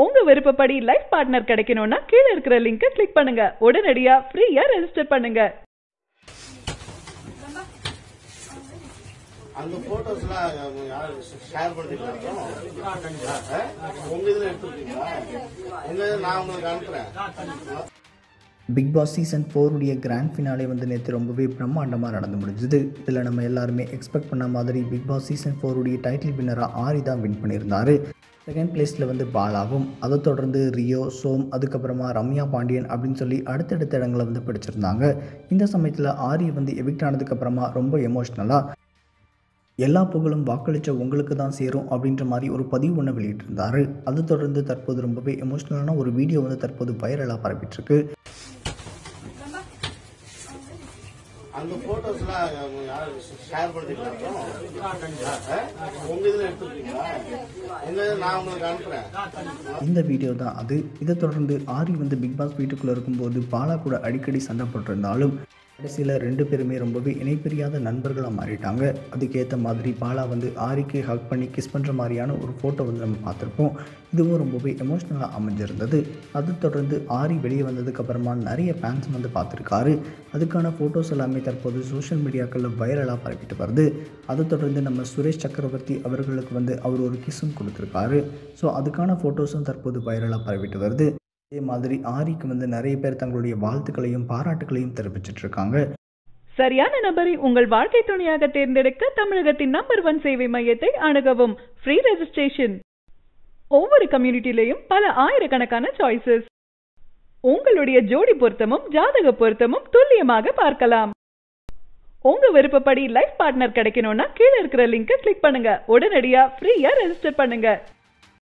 உங்க விருப்பப்படி life partner கிடைக்கணும்னா கீழ இருக்கிற லிங்கை கிளிக் பண்ணுங்க உடனடியா ஃப்ரீயா ரெஜிஸ்டர் பண்ணுங்க அந்த போட்டோஸ்லாம் யார் ஷேர் பண்றீங்களா அப்புறம்? ஆ? உங்க இதுல எடுத்துருக்கீங்களா உங்க இதுல நான் உங்களுக்கு அனுப்புறேன் பிக் பாஸ் சீசன் ஃபோருடைய கிராண்ட் ஃபினாலே வந்து நேற்று ரொம்பவே பிரம்மாண்டமாக நடந்து முடிஞ்சுது இதில் நம்ம எல்லாருமே எக்ஸ்பெக்ட் பண்ண மாதிரி பிக் பாஸ் சீசன் ஃபோருடைய டைட்டில் வின்னராக ஆரி தான் வின் பண்ணியிருந்தார் செகண்ட் பிளேஸில் வந்து பாலாவும் அதை தொடர்ந்து ரியோ சோம் அதுக்கப்புறமா ரம்யா பாண்டியன் அப்படின்னு சொல்லி அடுத்தடுத்த இடங்களை வந்து பிடிச்சிருந்தாங்க இந்த சமயத்தில் ஆரி வந்து எவிக்ட் ஆனதுக்கப்புறமா ரொம்ப எமோஷ்னலாக எல்லா புகழும் வாக்களித்த உங்களுக்கு தான் சேரும் அப்படின்ற மாதிரி ஒரு பதிவு ஒன்று வெளியிட்டிருந்தார் அதை தொடர்ந்து தற்போது ரொம்பவே எமோஷ்னலான ஒரு வீடியோ வந்து தற்போது வைரலாக பரப்பிட்டுருக்கு அந்த போட்டோஸ்லாம் யார் ஷேர் பண்றீங்களா அப்புறம்? ஆ? உங்க இதுல எடுத்துருக்கீங்களா உங்க இதுல நான் உங்களுக்கு அனுப்புறேன் இந்த வீடியோ தான் அது இதை தொடர்ந்து ஆரி வந்து பிக் பாஸ் வீட்டுக்குள்ளே இருக்கும்போது பாலா கூட அடிக்கடி சண்டை போட்டிருந்தாலும் கடைசியில் ரெண்டு பேருமே ரொம்பவே இணைப்பிரியாத நண்பர்களாக மாறிட்டாங்க அதுக்கேற்ற மாதிரி பாலா வந்து ஆரிக்கு ஹக் பண்ணி கிஸ் பண்ணுற மாதிரியான ஒரு ஃபோட்டோ வந்து நம்ம பார்த்துருப்போம் இதுவும் ரொம்பவே எமோஷ்னலாக அமைஞ்சிருந்தது அது தொடர்ந்து ஆரி வெளியே வந்ததுக்கப்புறமா நிறைய ஃபேன்ஸ் வந்து பார்த்துருக்காரு அதுக்கான ஃபோட்டோஸ் எல்லாமே தற்போது சோஷியல் மீடியாக்களில் வைரலாக பரப்பிட்டு வருது அதை தொடர்ந்து நம்ம சுரேஷ் சக்கரவர்த்தி அவர்களுக்கு வந்து அவர் ஒரு கிஸ்ஸும் கொடுத்துருக்காரு ஸோ அதுக்கான ஃபோட்டோஸும் தற்போது வைரலாக பரவிட்டு வருது அதே மாதிரி ஆரிக்கு வந்து நிறைய பேர் தங்களுடைய வாழ்த்துக்களையும் பாராட்டுகளையும் தெரிவிச்சிட்டு இருக்காங்க சரியான நபரை உங்கள் வாழ்க்கை துணையாக தேர்ந்தெடுக்க தமிழகத்தின் நம்பர் ஒன் சேவை மையத்தை அணுகவும் ஃப்ரீ ரெஜிஸ்ட்ரேஷன் ஒவ்வொரு கம்யூனிட்டிலையும் பல ஆயிரக்கணக்கான சாய்ஸஸ் உங்களுடைய ஜோடி பொருத்தமும் ஜாதக பொருத்தமும் துல்லியமாக பார்க்கலாம் உங்க விருப்பப்படி லைஃப் பார்ட்னர் கிடைக்கணும்னா கீழ இருக்கிற லிங்கை கிளிக் பண்ணுங்க உடனடியா ஃப்ரீயா ரெஜிஸ்டர் பண்ணுங்க